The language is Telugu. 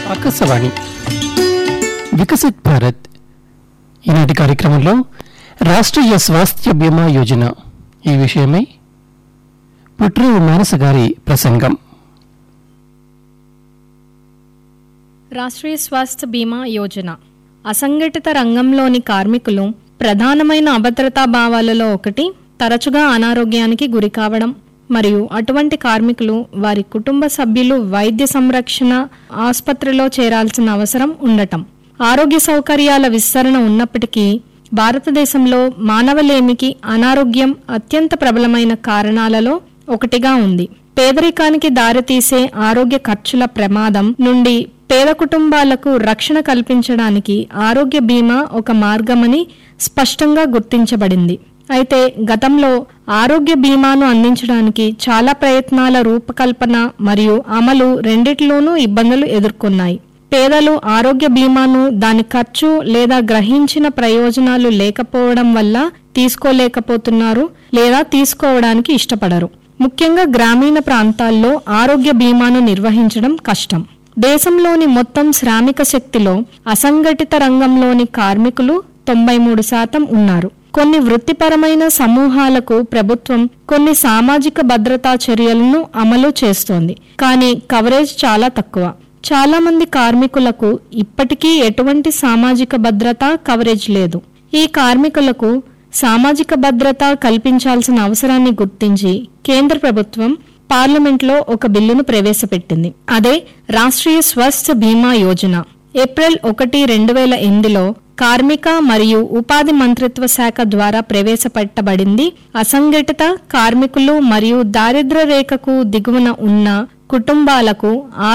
ఆకాశవాణి వికసిత్ భారత్ ఈనాటి కార్యక్రమంలో రాష్ట్రీయ స్వాస్థ్య బీమా యోజన ఈ విషయమై పుట్రు మానస గారి ప్రసంగం రాష్ట్రీయ స్వాస్థ్య బీమా యోజన అసంఘటిత రంగంలోని కార్మికులు ప్రధానమైన అభద్రతా భావాలలో ఒకటి తరచుగా అనారోగ్యానికి గురి కావడం మరియు అటువంటి కార్మికులు వారి కుటుంబ సభ్యులు వైద్య సంరక్షణ ఆసుపత్రిలో చేరాల్సిన అవసరం ఉండటం ఆరోగ్య సౌకర్యాల విస్తరణ ఉన్నప్పటికీ భారతదేశంలో మానవలేమికి అనారోగ్యం అత్యంత ప్రబలమైన కారణాలలో ఒకటిగా ఉంది పేదరికానికి దారితీసే ఆరోగ్య ఖర్చుల ప్రమాదం నుండి పేద కుటుంబాలకు రక్షణ కల్పించడానికి ఆరోగ్య బీమా ఒక మార్గమని స్పష్టంగా గుర్తించబడింది అయితే గతంలో ఆరోగ్య బీమాను అందించడానికి చాలా ప్రయత్నాల రూపకల్పన మరియు అమలు రెండిటిలోనూ ఇబ్బందులు ఎదుర్కొన్నాయి పేదలు ఆరోగ్య బీమాను దాని ఖర్చు లేదా గ్రహించిన ప్రయోజనాలు లేకపోవడం వల్ల తీసుకోలేకపోతున్నారు లేదా తీసుకోవడానికి ఇష్టపడరు ముఖ్యంగా గ్రామీణ ప్రాంతాల్లో ఆరోగ్య బీమాను నిర్వహించడం కష్టం దేశంలోని మొత్తం శ్రామిక శక్తిలో అసంఘటిత రంగంలోని కార్మికులు తొంభై మూడు శాతం ఉన్నారు కొన్ని వృత్తిపరమైన సమూహాలకు ప్రభుత్వం కొన్ని సామాజిక భద్రతా చర్యలను అమలు చేస్తోంది కానీ కవరేజ్ చాలా తక్కువ చాలా మంది కార్మికులకు ఇప్పటికీ ఎటువంటి సామాజిక భద్రత కవరేజ్ లేదు ఈ కార్మికులకు సామాజిక భద్రత కల్పించాల్సిన అవసరాన్ని గుర్తించి కేంద్ర ప్రభుత్వం పార్లమెంట్లో ఒక బిల్లును ప్రవేశపెట్టింది అదే రాష్ట్రీయ స్వాస్థ్య బీమా యోజన ఏప్రిల్ ఒకటి రెండు వేల ఎనిమిదిలో కార్మిక మరియు ఉపాధి మంత్రిత్వ శాఖ ద్వారా ప్రవేశపెట్టబడింది అసంఘటిత కార్మికులు మరియు దారిద్ర్య రేఖకు దిగువన ఉన్న కుటుంబాలకు